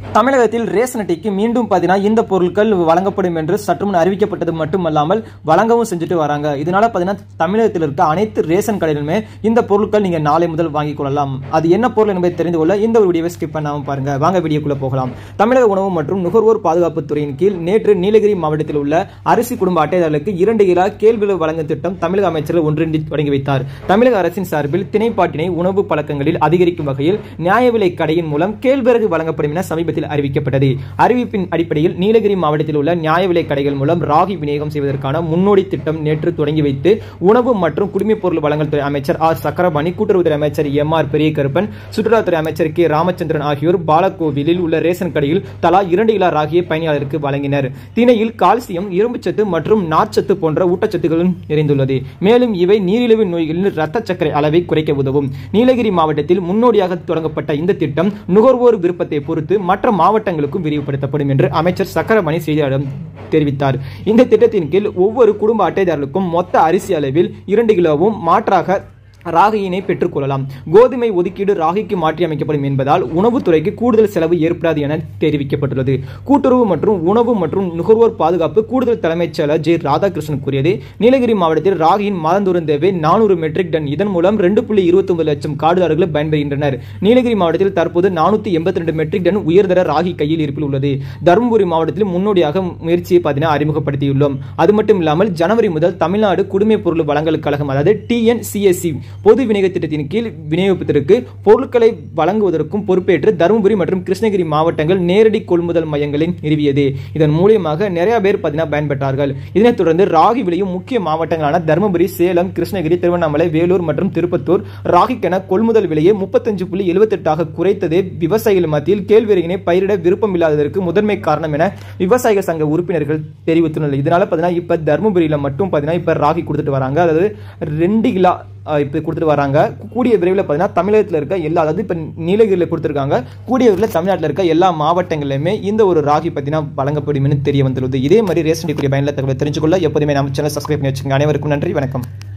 தமிழகத்தில் ரேஷன் அட்டைக்கு மீண்டும் பார்த்தீங்கன்னா இந்த பொருட்கள் வழங்கப்படும் என்று சற்று முன் அறிவிக்கப்பட்டது மட்டுமல்லாமல் வழங்கவும் செஞ்சுட்டு வராங்க இதனால பார்த்தீங்கன்னா தமிழகத்தில் இருக்க அனைத்து ரேஷன் கடையிலுமே இந்த பொருட்கள் நீங்க நாளை முதல் வாங்கிக் கொள்ளலாம் அது என்ன பொருள் என்பதை தெரிந்து கொள்ள இந்த ஒரு வீடியோவை ஸ்கிப் பண்ணாம பாருங்க வாங்க வீடியோக்குள்ள போகலாம் தமிழக உணவு மற்றும் நுகர்வோர் பாதுகாப்பு துறையின் கீழ் நேற்று நீலகிரி மாவட்டத்தில் உள்ள அரிசி குடும்ப அட்டைதாரர்களுக்கு இரண்டு கிலோ கேள்வி வழங்கும் திட்டம் தமிழக அமைச்சர் ஒன்றின்றி தொடங்கி வைத்தார் தமிழக அரசின் சார்பில் திணைப்பாட்டினை உணவு பழக்கங்களில் அதிகரிக்கும் வகையில் நியாய விலை கடையின் மூலம் கேழ்வரகு வழங்கப்படும் என சமீபத்தில் அறிவிக்கப்பட்டது அறிவிப்பின் அடிப்படையில் நீலகிரி மாவட்டத்தில் உள்ள நியாய விலை கடைகள் மூலம் ராகி விநியோகம் செய்வதற்கான முன்னோடி திட்டம் நேற்று தொடங்கி வைத்து உணவு மற்றும் குடிமைப் பொருள் வழங்கல் துறை அமைச்சர் ஆர் சக்கரபாணி கூட்டுறவுத்துறை அமைச்சர் எம் ஆர் பெரியகருப்பன் சுற்றுலாத்துறை அமைச்சர் கே ராமச்சந்திரன் ஆகியோர் பாலக்கோவிலில் உள்ள ரேஷன் கடையில் தலா இரண்டு கிலோ ராகியை பயணியாளருக்கு வழங்கினர் திணையில் கால்சியம் இரும்புச்சத்து மற்றும் நார்ச்சத்து போன்ற ஊட்டச்சத்துகளும் நிறைந்துள்ளது மேலும் இவை நீரிழிவு நோய்களின் இரத்த சர்க்கரை அளவை குறைக்க உதவும் நீலகிரி மாவட்டத்தில் முன்னோடியாக தொடங்கப்பட்ட இந்த திட்டம் நுகர்வோர் விருப்பத்தை பொறுத்து மற்ற மாவட்டங்களுக்கும் விரிவுபடுத்தப்படும் என்று அமைச்சர் சக்கரமணி செய்தியாளரிடம் தெரிவித்தார் இந்த திட்டத்தின் கீழ் ஒவ்வொரு குடும்ப அட்டைதாரர்களுக்கும் மொத்த அரிசி அளவில் இரண்டு கிலோவும் மாற்றாக ராகியினை பெற்றுக்கொள்ளலாம் கோதுமை ஒதுக்கீடு ராகிக்கு மாற்றி அமைக்கப்படும் என்பதால் உணவுத்துறைக்கு கூடுதல் செலவு ஏற்படாது என தெரிவிக்கப்பட்டுள்ளது கூட்டுறவு மற்றும் உணவு மற்றும் நுகர்வோர் பாதுகாப்பு கூடுதல் தலைமைச் செயலர் ஜே ராதாகிருஷ்ணன் கூறியது நீலகிரி மாவட்டத்தில் ராகியின் மாதந்தோறும் தேவை நானூறு மெட்ரிக் டன் இதன் மூலம் ரெண்டு புள்ளி இருபத்தி ஒன்பது லட்சம் காடுதாரர்கள் பயன்பெறுகின்றனர் நீலகிரி மாவட்டத்தில் தற்போது நானூத்தி எண்பத்தி ரெண்டு மெட்ரிக் டன் உயர்தர ராகி கையில் இருப்பில் உள்ளது தருமபுரி மாவட்டத்தில் முன்னோடியாக முயற்சியை பார்த்தீங்கன்னா அறிமுகப்படுத்தியுள்ளோம் அது மட்டும் இல்லாமல் ஜனவரி முதல் தமிழ்நாடு குடிமைப் பொருள் வழங்கல் கழகம் அதாவது டிஎன்சிஎஸ்சி பொது விநியோக திட்டத்தின் கீழ் விநியோகிப்பதற்கு பொருட்களை வழங்குவதற்கும் பொறுப்பேற்று தருமபுரி மற்றும் கிருஷ்ணகிரி மாவட்டங்கள் நேரடி கொள்முதல் மையங்களை நிறுவியது இதன் மூலியமாக நிறைய பேர் பார்த்தீங்கன்னா பயன்பெற்றார்கள் இதனைத் தொடர்ந்து ராகி விளையும் முக்கிய மாவட்டங்களான தருமபுரி சேலம் கிருஷ்ணகிரி திருவண்ணாமலை வேலூர் மற்றும் திருப்பத்தூர் ராகிக்கென கொள்முதல் விலையை முப்பத்தஞ்சு புள்ளி எழுபத்தெட்டாக குறைத்ததே விவசாயிகள் மத்தியில் கேழ்வரகினை பயிரிட விருப்பம் இல்லாததற்கு முதன்மை காரணம் என விவசாயிகள் சங்க உறுப்பினர்கள் தெரிவித்துள்ளனர் இதனால பார்த்தீங்கன்னா இப்ப தருமபுரியில மட்டும் பார்த்தீங்கன்னா இப்ப ராகி கொடுத்துட்டு வராங்க அதாவது ரெண்டு கிலோ இப்போ கொடுத்துட்டு வராங்க கூடிய விரைவில் பார்த்தீங்கன்னா தமிழகத்தில் இருக்க எல்லா அதாவது இப்போ நீலகிரியில் கொடுத்துருக்காங்க கூடிய விரைவில் தமிழ்நாட்டில் இருக்க எல்லா மாவட்டங்களிலுமே இந்த ஒரு ராகி பார்த்தீங்கன்னா வழங்கப்படும் தெரிய வந்துள்ளது இதே மாதிரி ரேஷன் கூடிய பயனில் தகவலை தெரிஞ்சுக்கொள்ள எப்போதுமே நம்ம சேனல் சப்ஸ்கிரைப் பண்ணி வச்சுக்கோங்க அனைவருக்கும் நன்றி வணக்கம்